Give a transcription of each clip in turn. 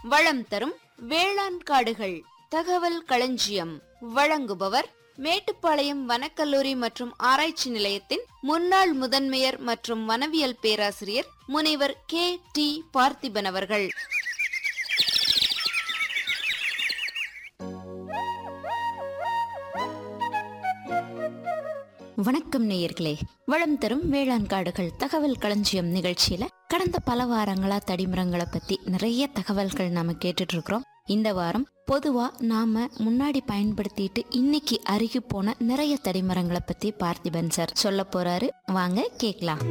வளம் தரும் வேளாண் காடுகள் தகவல் களஞ்சியம் வழங்குபவர் மேட்டுப்பாளையம் வனக்கல்லூரி மற்றும் ஆராய்ச்சி நிலையத்தின் முன்னாள் முதன்மையர் மற்றும் வனவியல் பேராசிரியர் முனைவர் கே டி பார்த்திபன் அவர்கள் வணக்கம் நேயர்களே வளம் தரும் வேளாண் காடுகள் தகவல் களஞ்சியம் நிகழ்ச்சியில கடந்த பல வாரங்களா தடிமரங்களை பத்தி நிறைய தகவல்கள் நாம கேட்டுட்டு இருக்கிறோம் இந்த வாரம் பொதுவா நாம முன்னாடி பயன்படுத்திட்டு இன்னைக்கு அருகி போன நிறைய தடிமரங்களை பத்தி பார்த்திபன் சார் சொல்ல போறாரு வாங்க கேக்கலாம்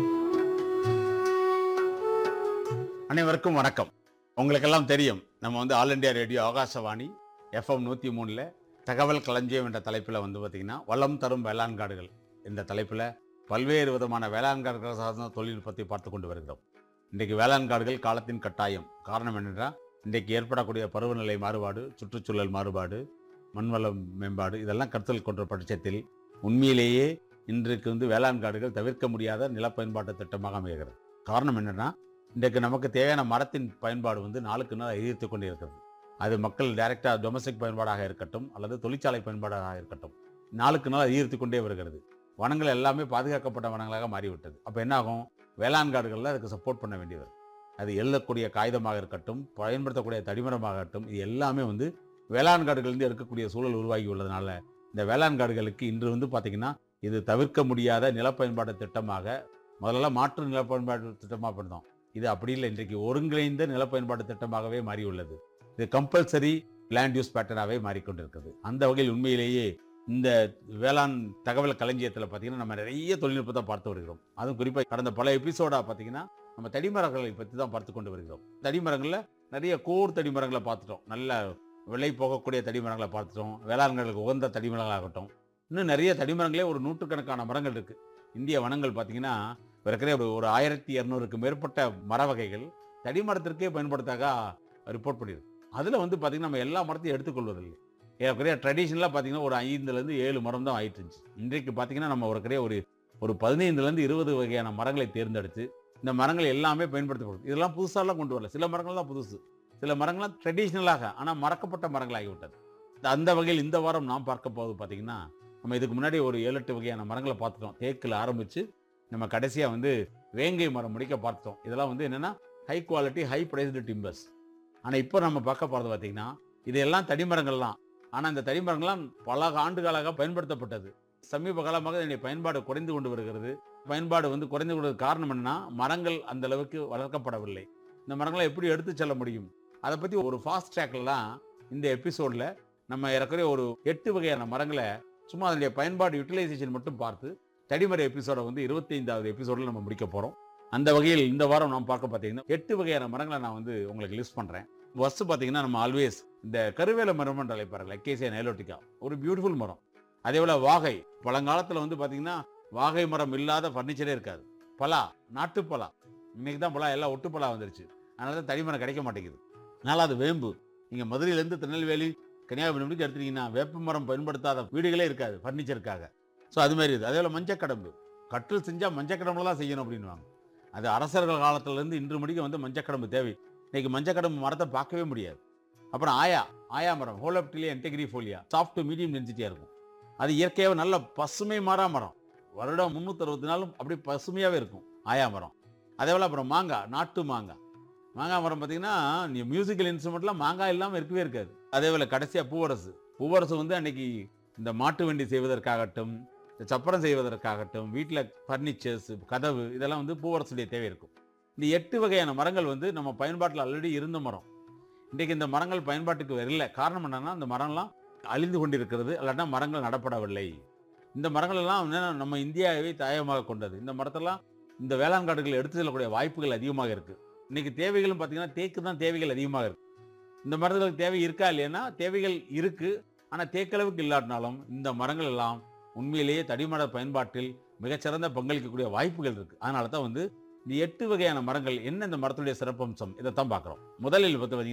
அனைவருக்கும் வணக்கம் உங்களுக்கெல்லாம் தெரியும் நம்ம வந்து all India radio Akashvani FM நூற்றி மூணில் தகவல் களஞ்சியம் என்ற தலைப்பில் வந்து பார்த்திங்கன்னா வளம் தரும் வேளாண் காடுகள் இந்த தலைப்பில் பல்வேறு விதமான வேளாண் காடுகள் சார்ந்த தொழில்நுட்பத்தை பார்த்து கொண்டு வருகிறோம் இன்றைக்கு வேளாண் காடுகள் காலத்தின் கட்டாயம் காரணம் என்னென்றால் இன்றைக்கு ஏற்படக்கூடிய பருவநிலை மாறுபாடு சுற்றுச்சூழல் மாறுபாடு மண்வளம் மேம்பாடு இதெல்லாம் கருத்தில் கொண்ட பட்சத்தில் உண்மையிலேயே இன்றைக்கு வந்து வேளாண் காடுகள் தவிர்க்க முடியாத நில பயன்பாட்டு திட்டமாக அமைகிறது காரணம் என்னென்னா இன்றைக்கு நமக்கு தேவையான மரத்தின் பயன்பாடு வந்து நாளுக்கு நாள் அதிகரித்து கொண்டே இருக்கிறது அது மக்கள் டைரெக்டாக டொமஸ்டிக் பயன்பாடாக இருக்கட்டும் அல்லது தொழிற்சாலை பயன்பாடாக இருக்கட்டும் நாளுக்கு நாள் அதிகரித்து கொண்டே வருகிறது வனங்கள் எல்லாமே பாதுகாக்கப்பட்ட வனங்களாக மாறிவிட்டது அப்போ என்ன ஆகும் வேளாண் காடுகளில் அதுக்கு சப்போர்ட் பண்ண வேண்டியது அது எழுதக்கூடிய காகிதமாக இருக்கட்டும் பயன்படுத்தக்கூடிய தடிமரமாகட்டும் இது எல்லாமே வந்து வேளாண் காடுகளிலிருந்து எடுக்கக்கூடிய சூழல் உருவாகி உள்ளதுனால இந்த வேளாண் காடுகளுக்கு இன்று வந்து பார்த்திங்கன்னா இது தவிர்க்க முடியாத நில பயன்பாட்டு திட்டமாக முதல்ல மாற்று நில பயன்பாட்டு திட்டமாக பண்ணோம் இது அப்படி இல்லை இன்றைக்கு ஒருங்கிணைந்த நில பயன்பாட்டு திட்டமாகவே மாறியுள்ளது இது கம்பல்சரி லேண்ட் யூஸ் பேட்டர்னாகவே மாறிக்கொண்டிருக்கிறது அந்த வகையில் உண்மையிலேயே இந்த வேளாண் தகவல் களஞ்சியத்தில் பார்த்தீங்கன்னா நம்ம நிறைய தொழில்நுட்பத்தை பார்த்து வருகிறோம் அதுவும் குறிப்பாக கடந்த பல எபிசோடாக பார்த்தீங்கன்னா நம்ம தடிமரங்களை பற்றி தான் பார்த்து கொண்டு வருகிறோம் தடிமரங்களில் நிறைய கோர் தடிமரங்களை பார்த்துட்டோம் நல்ல விலை போகக்கூடிய தடிமரங்களை பார்த்துட்டோம் வேளாண்களுக்கு உகந்த தடிமரங்களாகட்டும் இன்னும் நிறைய தடிமரங்களே ஒரு நூற்றுக்கணக்கான மரங்கள் இருக்குது இந்திய வனங்கள் பார்த்தீங்கன்னா இருக்கிற ஒரு ஒரு ஆயிரத்தி இரநூறுக்கு மேற்பட்ட மர வகைகள் தடிமரத்திற்கே பயன்படுத்தாக ரிப்போர்ட் பண்ணியிருக்கு அதில் வந்து பார்த்திங்கன்னா நம்ம எல்லா மரத்தையும் எடுத்துக்கொள்வதில்லை ஏற்கனவே ட்ரெடிஷ்னலாக பார்த்தீங்கன்னா ஒரு ஐந்துலேருந்து ஏழு மரம் தான் ஆயிட்டு இருந்துச்சு இன்றைக்கு பார்த்தீங்கன்னா நம்ம ஒரு கிடையாது ஒரு ஒரு பதினைந்துலேருந்து இருபது வகையான மரங்களை தேர்ந்தெடுத்து இந்த மரங்கள் எல்லாமே பயன்படுத்தப்படுது இதெல்லாம் புதுசாலாம் கொண்டு வரல சில மரங்கள் தான் புதுசு சில மரங்கள்லாம் ட்ரெடிஷ்னலாக ஆனால் மறக்கப்பட்ட மரங்கள் ஆகிவிட்டது அந்த வகையில் இந்த வாரம் நாம் பார்க்க போவது பார்த்தீங்கன்னா நம்ம இதுக்கு முன்னாடி ஒரு ஏழு எட்டு வகையான மரங்களை பார்த்துட்டோம் தேக்கில் ஆரம்பித்து நம்ம கடைசியாக வந்து வேங்கை மரம் முடிக்க பார்த்தோம் இதெல்லாம் வந்து என்னென்னா high quality high priced timbers ஆனால் இப்போ நம்ம பார்க்க போகிறது பார்த்தீங்கன்னா இதெல்லாம் தடிமரங்கள் தான் ஆனால் இந்த தடிமரங்கள்லாம் பல ஆண்டுகளாக பயன்படுத்தப்பட்டது சமீப காலமாக இதனுடைய பயன்பாடு குறைந்து கொண்டு வருகிறது பயன்பாடு வந்து குறைந்து கொண்டது காரணம் என்னன்னா மரங்கள் அந்த அளவுக்கு வளர்க்கப்படவில்லை இந்த மரங்களை எப்படி எடுத்து செல்ல முடியும் அதை பற்றி ஒரு ஃபாஸ்ட் ட்ராக்லாம் இந்த எபிசோடில் நம்ம ஏறக்குறைய ஒரு எட்டு வகையான மரங்களை சும்மா அதனுடைய பயன்பாடு யூட்டிலைசேஷன் மட்டும் பார்த்து தடிமர எபிசோடை வந்து இருபத்தைந்தாவது எபிசோடில் நம்ம முடிக்க போகிறோம் அந்த வகையில் இந்த வாரம் நாம் பார்க்க பார்த்தீங்கன்னா எட்டு வகையான மரங்களை நான் வந்து உங்களுக்கு லிஸ்ட் பண்ணுறேன் ஃபஸ்ட்டு பார்த்தீங்கன்னா நம்ம ஆல்வேஸ் இந்த கருவேல மரம் என்று அழைப்பார்கள் எக்கேசியா நைலோட்டிக்கா ஒரு பியூட்டிஃபுல் மரம் அதே போல் வாகை பழங்காலத்தில் வந்து பார்த்தீங்கன்னா வாகை மரம் இல்லாத ஃபர்னிச்சரே இருக்காது பலா நாட்டு பலா இன்னைக்கு தான் பலா எல்லாம் ஒட்டு பலா வந்துருச்சு அதனால தான் தடிமரம் கிடைக்க மாட்டேங்குது அதனால் அது வேம்பு நீங்கள் மதுரையிலேருந்து திருநெல்வேலி கன்னியாகுமரி எடுத்துட்டீங்கன்னா வேப்ப மரம் பயன்படுத்தாத வீடுகளே இருக்காது ஃபர்னிச்சருக்காக ஸோ அது மாதிரி இது அதே போல் மஞ்சக்கடம்பு கட்டில் செஞ்சால் மஞ்சக்கடம்புல தான் செய்யணும் அப்படின்வாங்க அது அரசர்கள் காலத்திலேருந்து இன்று முடிக்க வந்து மஞ்சக்கடம்பு தேவை இன்னைக்கு மஞ்சக்கடம்பு மரத்தை பார்க்கவே முடியாது அப்புறம் ஆயா ஆயா மரம் Holoptelea integrifolia soft to medium டென்சிட்டியாக இருக்கும் அது இயற்கையாக நல்ல பசுமை மாறா மரம் வருடம் முந்நூற்றி அறுபத்தி நாளும் அப்படியே பசுமையாகவே இருக்கும் ஆயா மரம் அதே போல் அப்புறம் மாங்காய் நாட்டு மாங்காய் மாங்காய் மரம் பார்த்தீங்கன்னா நீ மியூசிக்கல் இன்ஸ்ட்ருமெண்ட்லாம் மாங்காய் இல்லாமல் இருக்கவே இருக்காது அதே போல் கடைசியாக பூவரசு பூவரசு வந்து அன்னைக்கு இந்த மாட்டு வண்டி செய்வதற்காகட்டும் இந்த சப்பரம் செய்வதற்காகட்டும் வீட்டில் ஃபர்னிச்சர்ஸ் கதவு இதெல்லாம் வந்து பூவரசுடைய தேவை இருக்கும் இந்த எட்டு வகையான மரங்கள் வந்து நம்ம பயன்பாட்டில் ஆல்ரெடி இருந்த மரம் இன்றைக்கு இந்த மரங்கள் பயன்பாட்டுக்கு வரல காரணம் என்னன்னா இந்த மரம்லாம் அழிந்து கொண்டிருக்கிறது இல்லாட்டா மரங்கள் நடப்படவில்லை இந்த மரங்கள் எல்லாம் என்னன்னா நம்ம இந்தியாவை தாயமாக கொண்டது இந்த மரத்தெல்லாம் இந்த வேளாண் காடுகள் எடுத்து செல்லக்கூடிய வாய்ப்புகள் அதிகமாக இருக்கு இன்னைக்கு தேவைகளும் பார்த்தீங்கன்னா தேக்கு தான் தேவைகள் அதிகமாக இருக்கு இந்த மரங்களுக்கு தேவை இருக்கா இல்லைன்னா தேவைகள் இருக்கு ஆனால் தேக்களவுக்கு இல்லாட்டினாலும் இந்த மரங்கள் எல்லாம் உண்மையிலேயே தடிமர பயன்பாட்டில் மிகச்சிறந்த பங்களிக்கக்கூடிய வாய்ப்புகள் இருக்கு அதனால தான் வந்து இந்த எட்டு வகையான மரங்கள் என்ன இந்த மரத்துடைய சிறப்பம்சம் இதைத்தான் பார்க்குறோம் முதலில் வந்து